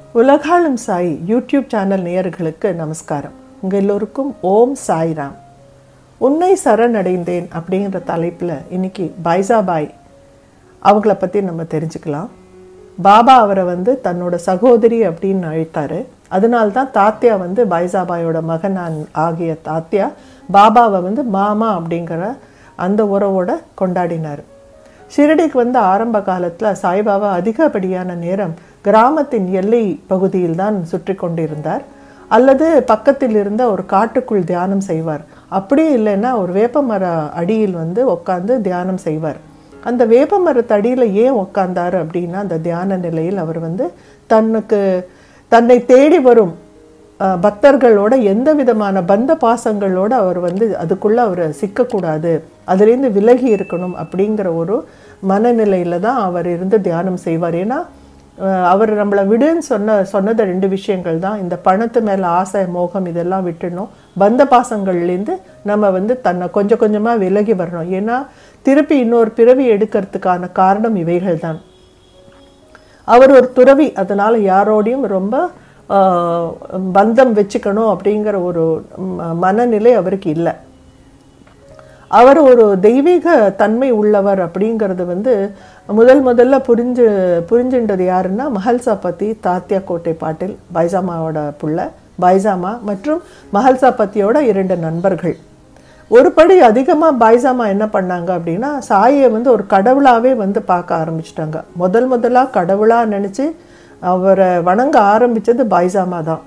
உலகாளும் Sai YouTube channel நேயர்களுக்கு நமஸ்காரம் உங்கள் எல்லோருக்கும் ஓம் சாய்ராம் உன்னை சரணடைந்தேன் அப்படிங்கிற தலைப்பில் இன்னைக்கு பைசாபாய் அவங்கள பற்றி நம்ம தெரிஞ்சுக்கலாம் பாபா அவரை வந்து தன்னோட சகோதரி அப்படின்னு அழைத்தாரு அதனால தான் தாத்யா வந்து பைசாபாயோட மகன் ஆகிய தாத்யா பாபாவை வந்து மாமா அப்படிங்கிற அந்த உறவோட கொண்டாடினார் ஷிரடிக்கு வந்து ஆரம்ப காலத்தில் சாய்பாபா அதிகப்படியான நேரம் கிராமத்தின் எல்லை பகுதியில் தான் சுற்றி கொண்டிருந்தார் அல்லது பக்கத்தில் இருந்த ஒரு காட்டுக்குள் தியானம் செய்வார் அப்படியே இல்லைன்னா ஒரு வேப்பமர அடியில் வந்து உட்காந்து தியானம் செய்வார் அந்த வேப்ப மரத்தடியில் ஏன் உட்கார்ந்தார் அப்படின்னா அந்த தியான நிலையில் அவர் வந்து தன்னுக்கு தன்னை தேடி வரும் அஹ், பக்தர்களோட எந்த விதமான பந்த பாசங்களோட அவர் வந்து அதுக்குள்ள அவர் சிக்கக்கூடாது அதுலேருந்து விலகி இருக்கணும் அப்படிங்கிற ஒரு மனநிலையில தான் அவர் இருந்து தியானம் செய்வார் ஏன்னா அஹ், அவர் நம்மளை விடுன்னு சொன்ன சொன்னது ரெண்டு விஷயங்கள் தான் இந்த பணத்து மேலே ஆசை மோகம் இதெல்லாம் விட்டுடணும் பந்த பாசங்கள்லேருந்து நம்ம வந்து தன்னை கொஞ்சம் கொஞ்சமாக விலகி வரணும் ஏன்னா திருப்பி இன்னொரு பிறவி எடுக்கிறதுக்கான காரணம் இவைகள் தான் அவர் ஒரு துறவி அதனால யாரோடையும் ரொம்ப ஆஹ், பந்தம் வச்சுக்கணும் அப்படிங்கிற ஒரு ம- மனநிலை அவருக்கு இல்லை அவர் ஒரு தெய்வீக தன்மை உள்ளவர் அப்படிங்கிறது வந்து முதல் முதல்ல புரிஞ்சு புரிஞ்சுண்டது யாருன்னா மஹல்சா பத்தி தாத்யா கோட்டை பாட்டில் பைசாமாவோட புள்ள பைசாமா மற்றும் மஹல்சா பத்தியோட இரண்டு நண்பர்கள் ஒரு படி அதிகமாக பைசாமா என்ன பண்ணாங்க அப்படின்னா சாயை வந்து ஒரு கடவுளாகவே வந்து பார்க்க ஆரம்பிச்சிட்டாங்க முதல் முதலாக கடவுளாக நினச்சி அவரை வணங்க ஆரம்பித்தது பைசாமா தான்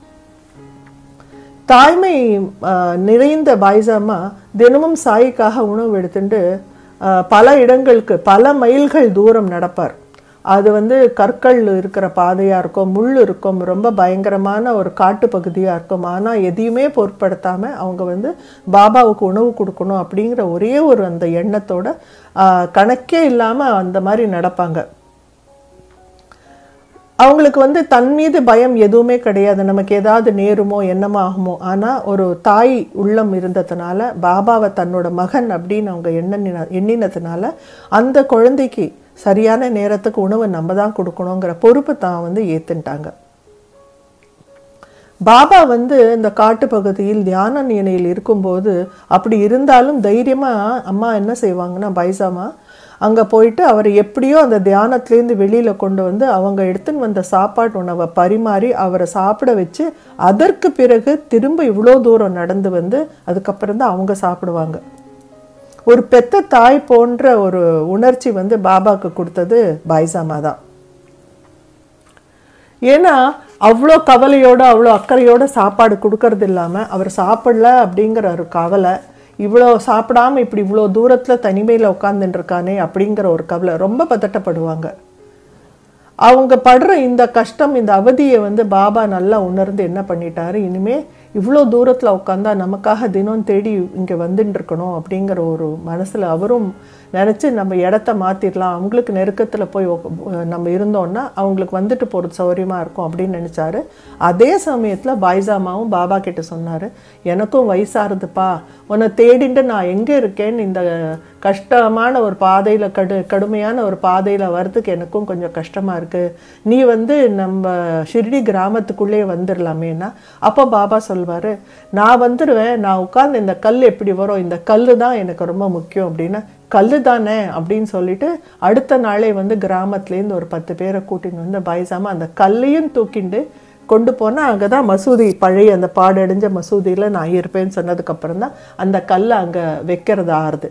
தாய்மை ஆஹ், நிறைந்த பாய்சாமா தினமும் சாய்க்காக உணவு எடுத்துட்டு ஆஹ், பல இடங்களுக்கு பல மைல்கள் தூரம் நடப்பார் அது வந்து கற்கள் இருக்கிற பாதையாக இருக்கும் முள் இருக்கும் ரொம்ப பயங்கரமான ஒரு காட்டு பகுதியாக இருக்கும் ஆனால் எதையுமே பொருட்படுத்தாமல் அவங்க வந்து பாபாவுக்கு உணவு கொடுக்கணும் அப்படிங்கிற ஒரே ஒரு அந்த எண்ணத்தோட ஆஹ், கணக்கே இல்லாமல் அந்த மாதிரி நடப்பாங்க அவங்களுக்கு வந்து தன் மீது பயம் எதுவுமே கிடையாது நமக்கு ஏதாவது நேருமோ என்னமோ ஆகுமோ ஆனால் ஒரு தாய் உள்ளம் இருந்ததுனால பாபாவை தன்னோட மகன் அப்படின்னு அவங்க எண்ணின எண்ணினதுனால அந்த குழந்தைக்கு சரியான நேரத்துக்கு உணவு நம்ம தான் கொடுக்கணுங்கிற பொறுப்பை தான் வந்து ஏத்துட்டாங்க பாபா வந்து இந்த காட்டு பகுதியில் தியான நிலையில் இருக்கும்போது அப்படி இருந்தாலும் தைரியமாக அம்மா என்ன செய்வாங்கன்னா பைசாமா அங்கே போயிட்டு அவர் எப்படியோ அந்த தியானத்துலேருந்து வெளியில் கொண்டு வந்து அவங்க எடுத்துன்னு வந்த சாப்பாட்டு உணவை பரிமாறி அவரை சாப்பிட வச்சு அதற்கு பிறகு திரும்ப இவ்வளோ தூரம் நடந்து வந்து அதுக்கப்புறம் தான் அவங்க சாப்பிடுவாங்க ஒரு பெத்த தாய் போன்ற ஒரு உணர்ச்சி வந்து பாபாக்கு கொடுத்தது பைசாமா தான் ஏன்னா அவ்வளோ கவலையோட அவ்வளோ அக்கறையோட சாப்பாடு கொடுக்கறது இல்லாமல் அவர் சாப்பிடல அப்படிங்கிற ஒரு கவலை இவ்வளோ சாப்பிடாம இப்படி இவ்வளோ தூரத்தில் தனிமையில் உட்காந்துட்டு இருக்கானே அப்படிங்கிற ஒரு கவலை ரொம்ப பதட்டப்படுவாங்க அவங்க படுற இந்த கஷ்டம் இந்த அவதியை வந்து பாபா நல்லா உணர்ந்து என்ன பண்ணிட்டாரு இனிமே இவ்வளோ தூரத்தில் உட்காந்தா நமக்காக தினம் தேடி இங்கே வந்துட்டு இருக்கணும் அப்படிங்கிற ஒரு மனசில் அவரும் நினச்சி நம்ம இடத்த மாற்றிடலாம் அவங்களுக்கு நெருக்கத்தில் போய் உக்க- நம்ம இருந்தோம்னா அவங்களுக்கு வந்துட்டு போகிறது சௌகரியமாக இருக்கும் அப்படின்னு நினச்சாரு அதே சமயத்தில் பாய்சாமாவும் பாபா கிட்ட சொன்னார் எனக்கும் வயசாகுதுப்பா உன்னை தேடிட்டு நான் எங்கே இருக்கேன்னு இந்த கஷ்டமான ஒரு பாதையில் கடு கடுமையான ஒரு பாதையில் வர்றதுக்கு எனக்கும் கொஞ்சம் கஷ்டமாக இருக்குது நீ வந்து நம்ம ஷிர்டி கிராமத்துக்குள்ளே வந்துடலாமேனா அப்போ பாபா சொல்வார் நான் வந்துடுவேன் நான் உட்காந்து இந்த கல் எப்படி வரும் இந்த கல் தான் எனக்கு ரொம்ப முக்கியம் அப்படின்னா கல் தானே அப்படின்னு சொல்லிட்டு அடுத்த நாளே வந்து கிராமத்துலேருந்து ஒரு பத்து பேரை கூட்டின்னு வந்து பைசாம அந்த கல்லையும் தூக்கிண்டு கொண்டு போனால் அங்கே தான் மசூதி பழைய அந்த பாடடைஞ்ச மசூதியில் நான் இருப்பேன்னு சொன்னதுக்கப்புறம் தான் அந்த கல்லை அங்கே வைக்கிறது ஆறுது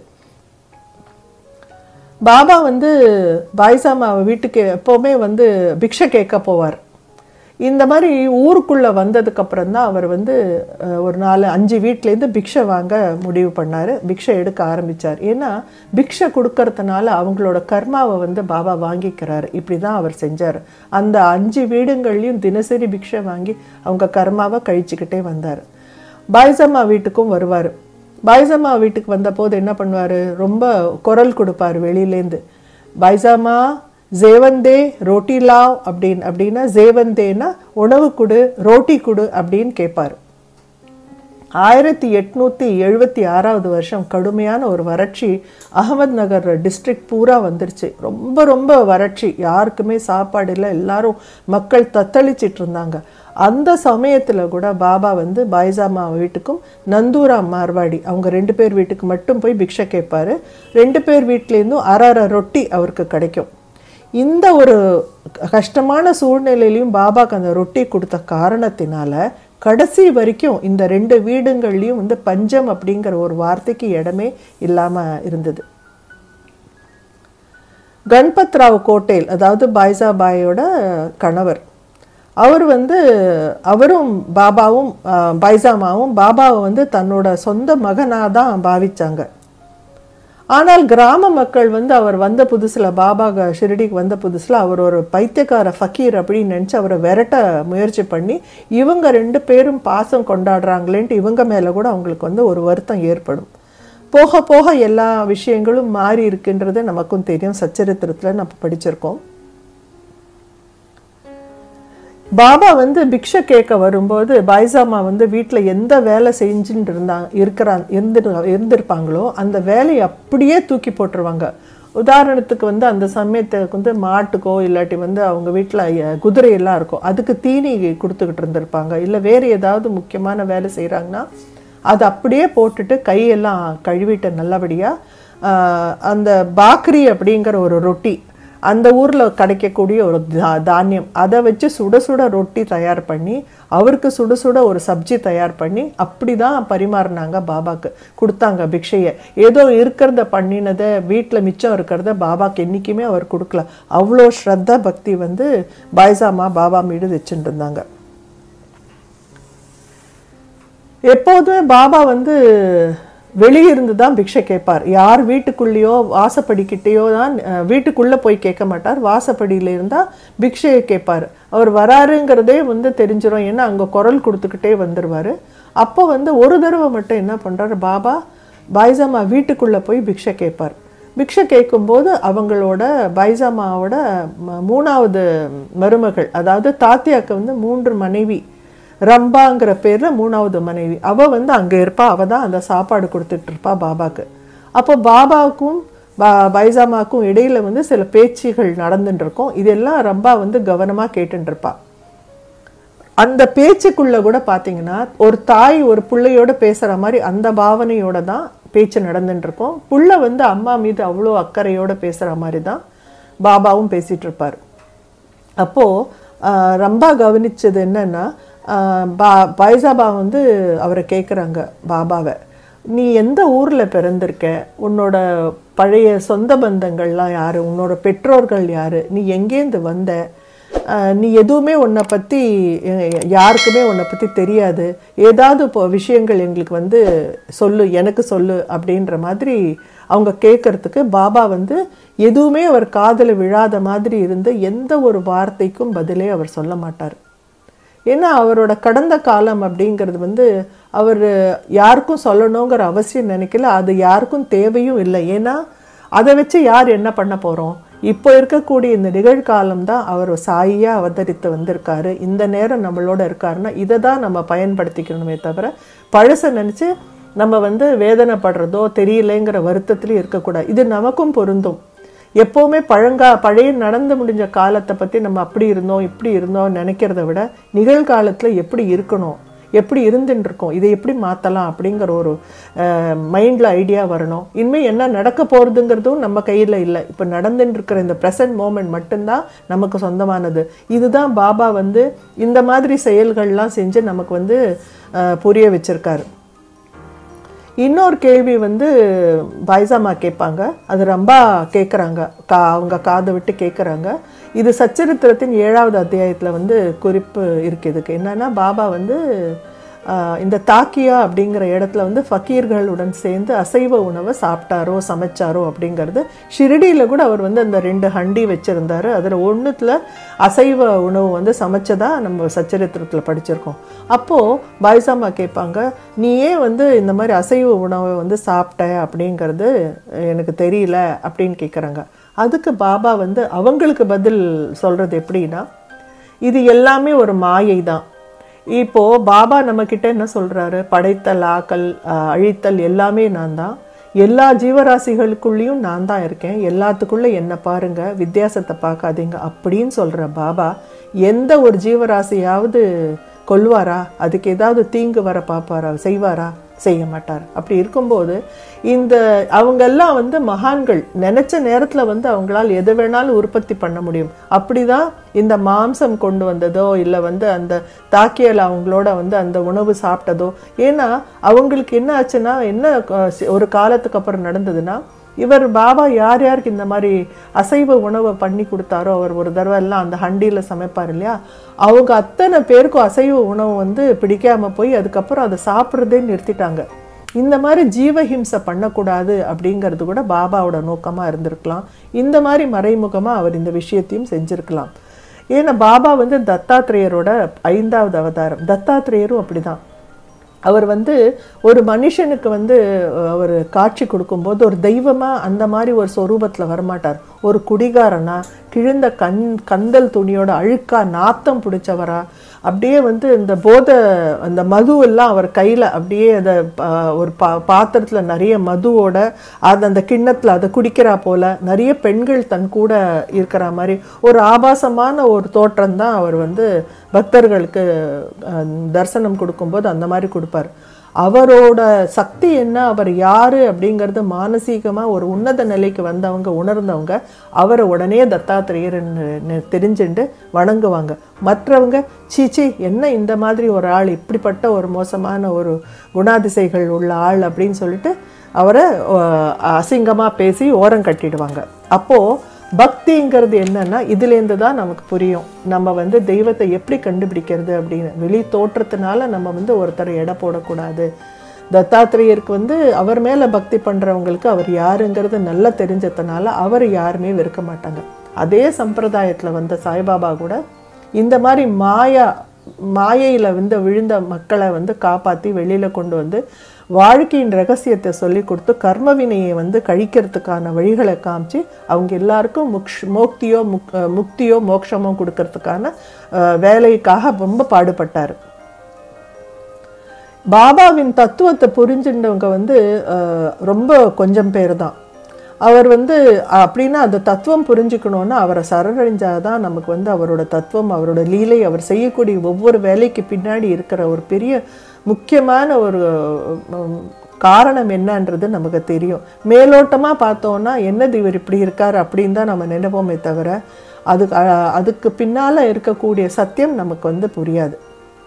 பாபா வந்து பாய்சாமா வீட்டுக்கு எப்போவுமே வந்து பிக்ஷை கேட்க போவார் இந்த மாதிரி ஊருக்குள்ளே வந்ததுக்கப்புறம் தான் அவர் வந்து அஹ், ஒரு நாலு அஞ்சு வீட்டிலேருந்து பிக்ஷை வாங்க முடிவு பண்ணார் பிக்ஷை எடுக்க ஆரம்பித்தார் ஏன்னா பிக்ஷை கொடுக்கறதுனால அவங்களோட கர்மாவை வந்து பாபா வாங்கிக்கிறாரு இப்படி தான் அவர் செஞ்சார் அந்த அஞ்சு வீடுங்கள்லையும் தினசரி பிக்ஷை வாங்கி அவங்க கர்மாவை கழிச்சுக்கிட்டே வந்தார் பாய்சம்மா வீட்டுக்கும் வருவார் பாய்சம்மா வீட்டுக்கு வந்தபோது என்ன பண்ணுவார் ரொம்ப குரல் கொடுப்பார் வெளியிலேருந்து பாய்சாமா ஜேவந்தே ரோட்டி லாவ் அப்படின்னு அப்படின்னா ஜேவந்தேனா உணவு கொடு ரோட்டி கொடு அப்படின்னு கேட்பார் ஆயிரத்தி எட்நூற்றி எழுபத்தி ஆறாவது வருஷம் கடுமையான ஒரு வறட்சி அகமது நகர் டிஸ்ட்ரிக்ட் பூரா வந்துருச்சு ரொம்ப ரொம்ப வறட்சி யாருக்குமே சாப்பாடு இல்லை எல்லாரும் மக்கள் தத்தளிச்சிட்டு இருந்தாங்க அந்த சமயத்தில் கூட பாபா வந்து பாய்சாமா வீட்டுக்கும் நந்தூரா மார்வாடி அவங்க ரெண்டு பேர் வீட்டுக்கு மட்டும் போய் பிக்ஷை கேட்பாரு ரெண்டு பேர் வீட்லேருந்தும் அரை அரை ரொட்டி அவருக்கு கிடைக்கும் இந்த ஒரு கஷ்டமான சூழ்நிலையிலையும் பாபாக்கு அந்த ரொட்டி கொடுத்த காரணத்தினால கடைசி வரைக்கும் இந்த ரெண்டு வீடுங்கள்லையும் வந்து பஞ்சம் அப்படிங்கிற ஒரு வார்த்தைக்கு இடமே இல்லாமல் இருந்தது கண்பத் ராவ் கோட்டேல் அதாவது பாய்சாபாயோட கணவர் அவர் வந்து அவரும் பாபாவும் அஹ், பைசாமாவும் பாபாவை வந்து தன்னோட சொந்த மகனாக தான் பாவிச்சாங்க ஆனால் கிராம மக்கள் வந்து அவர் வந்த புதுசில் பாபா க- ஷிரடிக்கு வந்த புதுசில் அவர் ஒரு பைத்தியக்கார ஃபக்கீர் அப்படின்னு நினச்சி அவரை விரட்ட முயற்சி பண்ணி இவங்க ரெண்டு பேரும் பாசம் கொண்டாடுறாங்களேன்ட்டு இவங்க மேலே கூட அவங்களுக்கு வந்து ஒரு வருத்தம் ஏற்படும் போக போக எல்லா விஷயங்களும் மாறி இருக்குன்றது நமக்கும் தெரியும் சச்சரித்திரத்தில் நம்ம படிச்சிருக்கோம் பாபா வந்து பிக்ஷை கேட்க வரும்போது பாய்சாமா வந்து வீட்டில் எந்த வேலை செஞ்சுட்டு இருந்தா இருக்கிறான் இருந்து இருந்திருப்பாங்களோ அந்த வேலையை அப்படியே தூக்கி போட்டுருவாங்க உதாரணத்துக்கு வந்து அந்த சமயத்துக்கு வந்து மாட்டுக்கோ இல்லாட்டி வந்து அவங்க வீட்டில் குதிரையெல்லாம் இருக்கும் அதுக்கு தீனி கொடுத்துக்கிட்டு இருந்திருப்பாங்க இல்லை வேறு ஏதாவது முக்கியமான வேலை செய்கிறாங்கன்னா அதை அப்படியே போட்டுட்டு கையெல்லாம் கழுவிட்டு நல்லபடியாக அந்த பாக்ரி அப்படிங்கிற ஒரு ரொட்டி அந்த ஊரில் கிடைக்கக்கூடிய ஒரு தா- தானியம் அதை வச்சு சுட சுட ரொட்டி தயார் பண்ணி அவருக்கு சுட சுட ஒரு சப்ஜி தயார் பண்ணி அப்படி தான் பரிமாறினாங்க பாபாக்கு கொடுத்தாங்க பிக்ஷையை ஏதோ இருக்கிறத பண்ணினதை வீட்டில் மிச்சம் இருக்கிறத பாபாக்கு என்றைக்குமே அவர் கொடுக்கல அவ்வளோ ஸ்ரத்தா பக்தி வந்து பாய்சாமா பாபா மீது வச்சுட்டு இருந்தாங்க எப்போதுமே பாபா வந்து வெளியிருந்து தான் பிக்ஷை கேட்பார் யார் வீட்டுக்குள்ளேயோ வாசப்படிக்கிட்டேயோ தான் அஹ், வீட்டுக்குள்ளே போய் கேட்க மாட்டார் வாசப்படியில் இருந்தால் பிக்ஷையை கேட்பார் அவர் வராருங்கிறதே வந்து தெரிஞ்சிடும் ஏன்னா அங்கே குரல் கொடுத்துக்கிட்டே வந்துடுவார் அப்போ வந்து ஒரு தடவை மட்டும் என்ன பண்ணுறாரு பாபா பாய்சாமா வீட்டுக்குள்ளே போய் பிக்ஷை கேட்பார் பிக்ஷை கேட்கும்போது அவங்களோட பைசாமாவோட ம- மூணாவது மருமகள் அதாவது தாத்தியாக்கு வந்து மூன்று மனைவி ரம்பாங்கிற பேர்ல மூணாவது மனைவி அவ வந்து அங்க இருப்பா அவ தான் அந்த சாப்பாடு கொடுத்துட்டு இருப்பா பாபாக்கு அப்போ பாபாவுக்கும் பா பைசாமாக்கும் இடையில வந்து சில பேச்சுகள் நடந்துட்டு இருக்கும் இதெல்லாம் ரம்பா வந்து கவனமா கேட்டுட்டு இருப்பா அந்த பேச்சுக்குள்ள கூட பாத்தீங்கன்னா ஒரு தாய் ஒரு பிள்ளையோட பேசுற மாதிரி அந்த பாவனையோட தான் பேச்சு நடந்துட்டு இருக்கும் புள்ள வந்து அம்மா மீது அவ்வளோ அக்கறையோட பேசுற மாதிரி தான் பாபாவும் பேசிட்டு இருப்பார் அப்போ ஆஹ், ரம்பா கவனிச்சது என்னன்னா ஆஹ், பா பைசாபா வந்து அவரை கேட்குறாங்க பாபாவை நீ எந்த ஊர்ல பிறந்திருக்க உன்னோட பழைய சொந்த பந்தங்கள்லாம் யாரு உன்னோட பெற்றோர்கள் யாரு நீ எங்கேருந்து வந்த ஆஹ், நீ எதுவுமே உன்னை பற்றி யாருக்குமே உன்னை பற்றி தெரியாது ஏதாவது இப்போ விஷயங்கள் எங்களுக்கு வந்து சொல்லு எனக்கு சொல்லு அப்படின்ற மாதிரி அவங்க கேட்கறதுக்கு பாபா வந்து எதுவுமே அவர் காதில் விழாத மாதிரி இருந்து எந்த ஒரு வார்த்தைக்கும் பதிலே அவர் சொல்ல மாட்டார் ஏன்னா அவரோட கடந்த காலம் அப்படிங்கிறது வந்து அவர் யாருக்கும் சொல்லணுங்கிற அவசியம் நினைக்கல அது யாருக்கும் தேவையும் இல்லை ஏன்னா அதை வச்சு யார் என்ன பண்ண போகிறோம் இப்போ இருக்கக்கூடிய இந்த நிகழ்காலம் தான் அவர் சாயியா அவதரித்து வந்திருக்காரு இந்த நேரம் நம்மளோட இருக்காருன்னா இதை தான் நம்ம பயன்படுத்திக்கணுமே தவிர பழசை நினச்சி நம்ம வந்து வேதனைப்படுறதோ தெரியலைங்கிற வருத்தத்திலையும் இருக்கக்கூடாது இது நமக்கும் பொருந்தும் எப்போவுமே பழங்கா பழைய நடந்து முடிஞ்ச காலத்தை பற்றி நம்ம அப்படி இருந்தோம் இப்படி இருந்தோம் நினைக்கிறத விட நிகழ்காலத்தில் எப்படி இருக்கணும் எப்படி இருந்துட்டு இருக்கோம் இதை எப்படி மாற்றலாம் அப்படிங்கிற ஒரு மைண்டில் ஐடியா வரணும் இனிமேல் என்ன நடக்க போகிறதுங்கிறதும் நம்ம கையில் இல்லை இப்போ நடந்துட்டு இருக்கிற இந்த ப்ரெசன்ட் மூமெண்ட் மட்டும்தான் நமக்கு சொந்தமானது இதுதான் பாபா வந்து இந்த மாதிரி செயல்கள்லாம் செஞ்சு நமக்கு வந்து அஹ், புரிய வச்சிருக்காரு இன்னொரு கேள்வி வந்து பைசாமா கேட்பாங்க அது ரொம்ப கேட்குறாங்க கா அவங்க காதை விட்டு கேட்குறாங்க இது சச்சரித்திரத்தின் ஏழாவது அத்தியாயத்தில் வந்து குறிப்பு இருக்கு இதுக்கு என்னன்னா பாபா வந்து ஆஹ், இந்த தாக்கியா அப்படிங்கிற இடத்துல வந்து ஃபக்கீர்களுடன் சேர்ந்து அசைவ உணவை சாப்பிட்டாரோ சமைச்சாரோ அப்படிங்கிறது ஷிரடியில் கூட அவர் வந்து அந்த ரெண்டு ஹண்டி வச்சுருந்தாரு அதில் ஒன்றுத்தில் அசைவ உணவு வந்து சமைச்சதா நம்ம சச்சரித்திரத்தில் படிச்சிருக்கோம் அப்போது பாய்சாமா கேட்பாங்க நீ ஏன் வந்து இந்த மாதிரி அசைவ உணவை வந்து சாப்பிட்ட அப்படிங்கிறது எனக்கு தெரியல அப்படின்னு கேட்குறாங்க அதுக்கு பாபா வந்து அவங்களுக்கு பதில் சொல்கிறது எப்படின்னா இது எல்லாமே ஒரு மாயை தான் இப்போ பாபா நம்ம கிட்ட என்ன சொல்றாரு படைத்தல் ஆக்கல் அஹ், அழித்தல் எல்லாமே நான் தான் எல்லா ஜீவராசிகளுக்குள்ளேயும் நான் தான் இருக்கேன் எல்லாத்துக்குள்ள என்ன பாருங்க வித்தியாசத்தை பார்க்காதீங்க அப்படின்னு சொல்ற பாபா எந்த ஒரு ஜீவராசியாவது கொல்வாரா அதுக்கு ஏதாவது தீங்கு வர பார்ப்பாரா செய்வாரா செய்ய மாட்டார் அப்படி இருக்கும்போது இந்த அவங்கெல்லாம் வந்து மகான்கள் நினைச்ச நேரத்துல வந்து அவங்களால் எது வேணாலும் உற்பத்தி பண்ண முடியும் அப்படிதான் இந்த மாம்சம் கொண்டு வந்ததோ இல்லை வந்து அந்த தாக்கியல் அவங்களோட வந்து அந்த உணவு சாப்பிட்டதோ ஏன்னா அவங்களுக்கு என்ன ஆச்சுன்னா என்ன அஹ், ஒரு காலத்துக்கு அப்புறம் நடந்ததுன்னா இவர் பாபா யார் யாருக்கு இந்த மாதிரி அசைவ உணவை பண்ணி கொடுத்தாரோ அவர் ஒரு தடவை எல்லாம் அந்த ஹண்டியில் சமைப்பார் இல்லையா அவங்க அத்தனை பேருக்கும் அசைவ உணவு வந்து பிடிக்காம போய் அதுக்கப்புறம் அதை சாப்பிட்றதே நிறுத்திட்டாங்க இந்த மாதிரி ஜீவஹிம்சை பண்ணக்கூடாது அப்படிங்கிறது கூட பாபாவோட நோக்கமாக இருந்திருக்கலாம் இந்த மாதிரி மறைமுகமாக அவர் இந்த விஷயத்தையும் செஞ்சிருக்கலாம் ஏன்னா பாபா வந்து தத்தாத்திரேயரோட ஐந்தாவது அவதாரம் தத்தாத்திரேயரும் அப்படிதான் அவர் வந்து ஒரு மனுஷனுக்கு வந்து அஹ், அவர் காட்சி கொடுக்கும்போது ஒரு தெய்வமா அந்த மாதிரி ஒரு சொரூபத்தில் வரமாட்டார் ஒரு குடிகாரனா கிழிந்த கண் கந்தல் துணியோட அழுக்கா நாத்தம் பிடிச்சவரா அப்படியே வந்து இந்த போதை அந்த மது எல்லாம் அவர் கையில் அப்படியே அதை ப- ஒரு பா பாத்திரத்தில் நிறைய மதுவோட அது அந்த கிண்ணத்தில் அதை குடிக்கிறா போல நிறைய பெண்கள் தன் கூட இருக்கிற மாதிரி ஒரு ஆபாசமான ஒரு தோற்றம் தான் அவர் வந்து பக்தர்களுக்கு அஹ், தரிசனம் கொடுக்கும்போது அந்த மாதிரி கொடுப்பார் அவரோட சக்தி என்ன அவர் யாரு அப்படிங்கிறது மானசீகமா ஒரு உன்னத நிலைக்கு வந்தவங்க உணர்ந்தவங்க அவரை உடனே தத்தாத்திரேயர்னு தெரிஞ்சுண்டு வணங்குவாங்க மற்றவங்க சீச்சி என்ன இந்த மாதிரி ஒரு ஆள் இப்படிப்பட்ட ஒரு மோசமான ஒரு குணாதிசைகள் உள்ள ஆள் அப்படின்னு சொல்லிட்டு அவரை அஹ், அசிங்கமா பேசி ஓரம் கட்டிடுவாங்க அப்போ பக்திங்கிறது என்னன்னா இதுலேருந்து தான் நமக்கு புரியும் நம்ம வந்து தெய்வத்தை எப்படி கண்டுபிடிக்கிறது அப்படின்னு வெளி தோற்றத்தினால நம்ம வந்து ஒருத்தரை எடை போடக்கூடாது தத்தாத்திரேயருக்கு வந்து அவர் மேலே பக்தி பண்ணுறவங்களுக்கு அவர் யாருங்கிறது நல்லா தெரிஞ்சதுனால அவர் யாருமே வெறுக்க மாட்டாங்க அதே சம்பிரதாயத்தில் வந்த சாய்பாபா கூட இந்த மாதிரி மாயா மாயையில் வந்து விழுந்த மக்களை வந்து காப்பாற்றி வெளியில் கொண்டு வந்து வாழ்க்கையின் ரகசியத்தை சொல்லி கொடுத்து கர்மவினையை வந்து கழிக்கிறதுக்கான வழிகளை காமிச்சு அவங்க எல்லாருக்கும் முக்ஷ் மோக்தியோ முக் அஹ் முக்தியோ மோட்சமோ கொடுக்கறதுக்கான அஹ், வேலைக்காக ரொம்ப பாடுபட்டார் பாபாவின் தத்துவத்தை புரிஞ்சுட்டவங்க வந்து அஹ், ரொம்ப கொஞ்சம் பேர் தான் அவர் வந்து அப்படின்னா அந்த தத்துவம் புரிஞ்சுக்கணும்னா அவரை சரணடைஞ்சாதான் நமக்கு வந்து அவரோட தத்துவம் அவரோட லீலை அவர் செய்யக்கூடிய ஒவ்வொரு வேலைக்கு பின்னாடி இருக்கிற ஒரு பெரிய முக்கியமான ஒரு உம், காரணம் என்னன்றது நமக்கு தெரியும் மேலோட்டமாக பார்த்தோன்னா என்னது இவர் இப்படி இருக்கார் அப்படின்னு தான் நம்ம நினைப்போமே தவிர அதுக்கு அஹ், அதுக்கு பின்னால் இருக்கக்கூடிய சத்தியம் நமக்கு வந்து புரியாது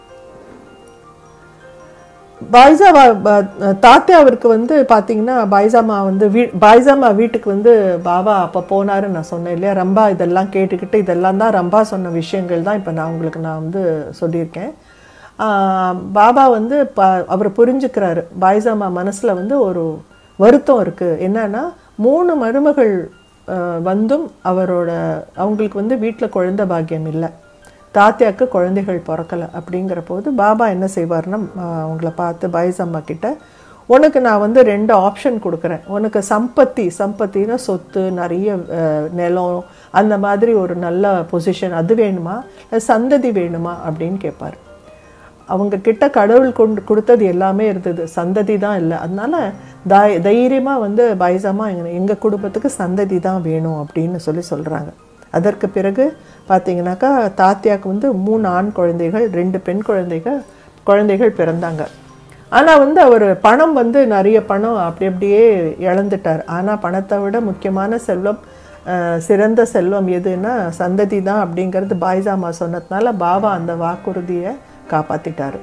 பாய்சாவா ப- தாத்தியாவிற்கு வந்து பார்த்தீங்கன்னா பாய்சாமா வந்து வீ பாய்சாமா வீட்டுக்கு வந்து பாபா அப்போ போனாருன்னு நான் சொன்னேன் இல்லையா ரம்பா இதெல்லாம் கேட்டுக்கிட்டு இதெல்லாம் தான் ரம்பா சொன்ன விஷயங்கள் தான் இப்போ நான் உங்களுக்கு நான் வந்து சொல்லியிருக்கேன் ஆஹ் பாபா வந்து ப அவர் புரிஞ்சுக்கிறாரு பாய்சாமா மனசில் வந்து ஒரு வருத்தம் இருக்குது என்னன்னா மூணு மருமகள் ஆஹ் வந்தும் அவரோட அவங்களுக்கு வந்து வீட்டில் குழந்தை பாக்கியம் இல்லை தாத்தியாக்கு குழந்தைகள் பிறக்கலை அப்படிங்கிற போது பாபா என்ன செய்வார்னா ஆஹ் அவங்கள பார்த்து பாய்சம்மா கிட்ட உனக்கு நான் வந்து ரெண்டு ஆப்ஷன் கொடுக்குறேன் உனக்கு சம்பத்தி சம்பத்தின்னா சொத்து நிறைய ஆஹ், நிலம் அந்த மாதிரி ஒரு நல்ல பொசிஷன் அது வேணுமா இல்ல சந்ததி வேணுமா அப்படின்னு கேட்பார் அவங்க கிட்ட கடவுள் கொண்டு கொடுத்தது எல்லாமே இருந்தது சந்ததி தான் இல்லை அதனால தை தைரியமாக வந்து பைசமா எங்க எங்கள் குடும்பத்துக்கு சந்ததி தான் வேணும் அப்படின்னு சொல்லி சொல்கிறாங்க அதற்கு பிறகு பார்த்தீங்கன்னாக்கா தாத்தியாக்கு வந்து மூணு ஆண் குழந்தைகள் ரெண்டு பெண் குழந்தைகள் குழந்தைகள் பிறந்தாங்க ஆனால் வந்து அவர் பணம் வந்து நிறைய பணம் அப்படி அப்படியே இழந்துட்டார் ஆனால் பணத்தை விட முக்கியமான செல்வம் அஹ், சிறந்த செல்வம் எதுன்னா சந்ததி தான் அப்படிங்கிறது பாய்சாமா சொன்னதுனால பாபா அந்த வாக்குறுதியை காப்பாத்திட்டாரு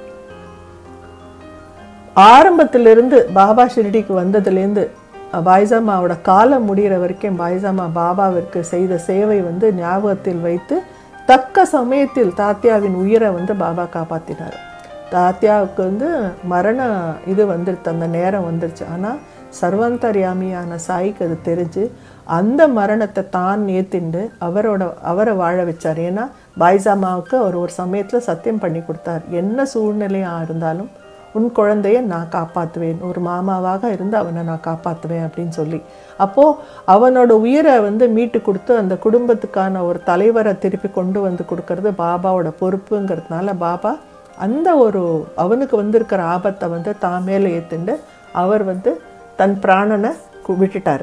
ஆரம்பத்திலிருந்து பாபா ஷிரடிக்கு வந்ததுலேருந்து பாய்சாமாவோட காலம் முடிகிற வரைக்கும் பாய்சாமா பாபாவிற்கு செய்த சேவை வந்து ஞாபகத்தில் வைத்து தக்க சமயத்தில் தாத்தியாவின் உயிரை வந்து பாபா காப்பாத்தினார் தாத்தியாவுக்கு வந்து மரண இது வந்துருச்சு அந்த நேரம் வந்துருச்சு ஆனால் சர்வந்தர்யாமியான சாய்க்கு அது தெரிஞ்சு அந்த மரணத்தை தான் ஏத்திண்டு அவரோட அவரை வாழ வச்சார் ஏன்னா பாய்சாமாவுக்கு அவர் ஒரு சமயத்தில் சத்தியம் பண்ணி கொடுத்தார் என்ன சூழ்நிலையாக இருந்தாலும் உன் குழந்தைய நான் காப்பாற்றுவேன் ஒரு மாமாவாக இருந்து அவனை நான் காப்பாற்றுவேன் அப்படின்னு சொல்லி அப்போது அவனோட உயிரை வந்து மீட்டு கொடுத்து அந்த குடும்பத்துக்கான ஒரு தலைவரை திருப்பி கொண்டு வந்து கொடுக்கறது பாபாவோட பொறுப்புங்கிறதுனால பாபா அந்த ஒரு அவனுக்கு வந்திருக்கிற ஆபத்தை வந்து தான் மேலே ஏற்றுண்டு அவர் வந்து தன் பிராணனை கு- விட்டுட்டாரு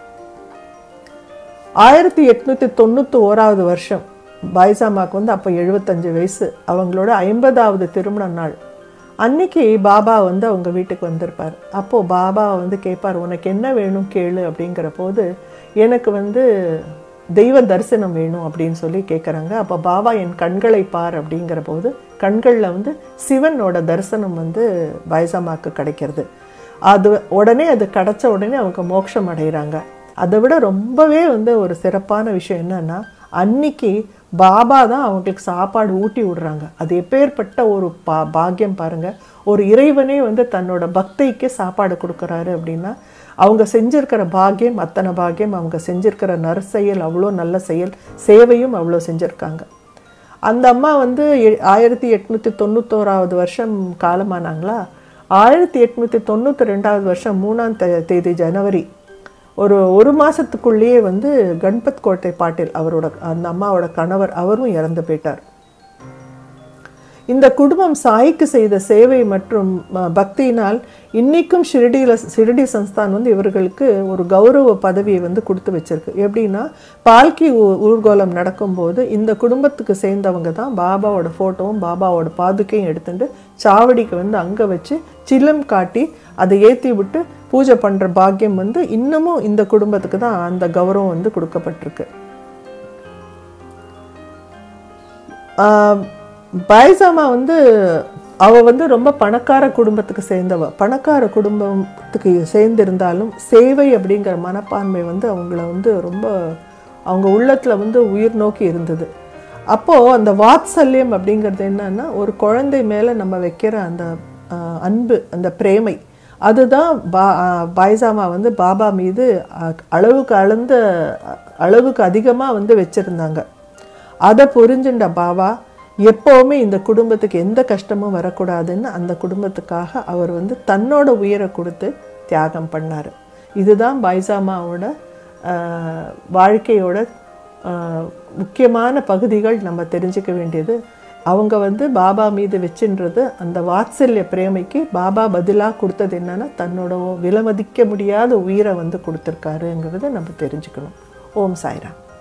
ஆயிரத்தி எட்நூற்றி தொண்ணூற்றி ஓராவது வருஷம் பாய்சாமாக்கு வந்து அப்போ எழுபத்தஞ்சு வயசு அவங்களோட ஐம்பதாவது திருமண நாள் அன்னைக்கு பாபா வந்து அவங்க வீட்டுக்கு வந்திருப்பார் அப்போது பாபா வந்து கேட்பார் உனக்கு என்ன வேணும் கேளு அப்படிங்கிற போது எனக்கு வந்து தெய்வ தரிசனம் வேணும் அப்படின்னு சொல்லி கேட்குறாங்க அப்போ பாபா என் கண்களை பார் அப்படிங்கிற போது கண்களில் வந்து சிவனோட தரிசனம் வந்து பாய்சாமாக்கு கிடைக்கிறது அது உடனே அது கிடைச்ச உடனே அவங்க மோட்சம் அடைகிறாங்க அதை விட ரொம்பவே வந்து ஒரு சிறப்பான விஷயம் என்னன்னா அன்னைக்கு பாபா தான் அவங்களுக்கு சாப்பாடு ஊட்டி விடுறாங்க அது எப்பேற்பட்ட ஒரு பா பாக்கியம் பாருங்க ஒரு இறைவனே வந்து தன்னோட பக்திக்கு சாப்பாடு கொடுக்குறாரு அப்படின்னா அவங்க செஞ்சிருக்கிற பாக்கியம் அத்தனை பாக்கியம் அவங்க செஞ்சிருக்கிற நற்செயல் அவ்வளோ நல்ல செயல் சேவையும் அவ்வளோ செஞ்சுருக்காங்க அந்த அம்மா வந்து எ- ஆயிரத்தி எட்நூற்றி தொண்ணூத்தோராவது வருஷம் காலமானாங்களா ஆயிரத்தி எட்நூற்றி தொண்ணூற்றி ரெண்டாவது வருஷம் மூணாம் தே- தேதி ஜனவரி ஒரு ஒரு மாதத்துக்குள்ளேயே வந்து கண்பத் கோட்டை பாட்டில் அவரோட அந்த அம்மாவோட கணவர் அவரும் இறந்து போயிட்டார் இந்த குடும்பம் சாய்க்கு செய்த சேவை மற்றும் அஹ், பக்தியினால் இன்னைக்கும் ஷிரடியில் ஷிரடி சன்ஸ்தான் வந்து இவர்களுக்கு ஒரு கௌரவ பதவியை வந்து கொடுத்து வச்சிருக்கு எப்படின்னா பால்கி ஊ- ஊர்வலம் நடக்கும்போது இந்த குடும்பத்துக்கு சேர்ந்தவங்க தான் பாபாவோட ஃபோட்டோவும் பாபாவோட பாதுகையும் எடுத்துட்டு சாவடிக்கு வந்து அங்கே வச்சு சில்லம் காட்டி அதை ஏற்றி விட்டு பூஜை பண்ணுற பாக்கியம் வந்து இன்னமும் இந்த குடும்பத்துக்கு தான் அந்த கௌரவம் வந்து கொடுக்கப்பட்டிருக்கு ஆஹ் பாய்சாமா வந்து அவ வந்து ரொம்ப பணக்கார குடும்பத்துக்கு சேர்ந்தவ பணக்கார குடும்பத்துக்கு சேர்ந்திருந்தாலும் சேவை அப்படிங்கிற மனப்பான்மை வந்து அவங்கள வந்து ரொம்ப அவங்க உள்ளத்துல வந்து உயிர் நோக்கி இருந்தது அப்போ அந்த வாத்சல்யம் அப்படிங்கிறது என்னன்னா ஒரு குழந்தை மேல நம்ம வைக்கிற அந்த ஆஹ், அன்பு அந்த பிரேமை அதுதான் பா ஆஹ், பாய்சாமா வந்து பாபா மீது அஹ், அளவுக்கு அளந்த அளவுக்கு அதிகமாக வந்து வச்சிருந்தாங்க அதை புரிஞ்சுண்ட பாபா எப்போவுமே இந்த குடும்பத்துக்கு எந்த கஷ்டமும் வரக்கூடாதுன்னு அந்த குடும்பத்துக்காக அவர் வந்து தன்னோட உயிரை கொடுத்து தியாகம் பண்ணார் இதுதான் பைசாமாவோட ஆஹ், வாழ்க்கையோட ஆஹ், முக்கியமான பகுதிகள் நம்ம தெரிஞ்சுக்க வேண்டியது அவங்க வந்து பாபா மீது வச்சுன்றது அந்த வாத்சல்ய பிரேமைக்கு பாபா பதிலாக கொடுத்தது என்னன்னா தன்னோட விலமதிக்க முடியாத உயிரை வந்து கொடுத்துருக்காருங்கிறத நம்ம தெரிஞ்சுக்கணும் ஓம் சாய்ராம்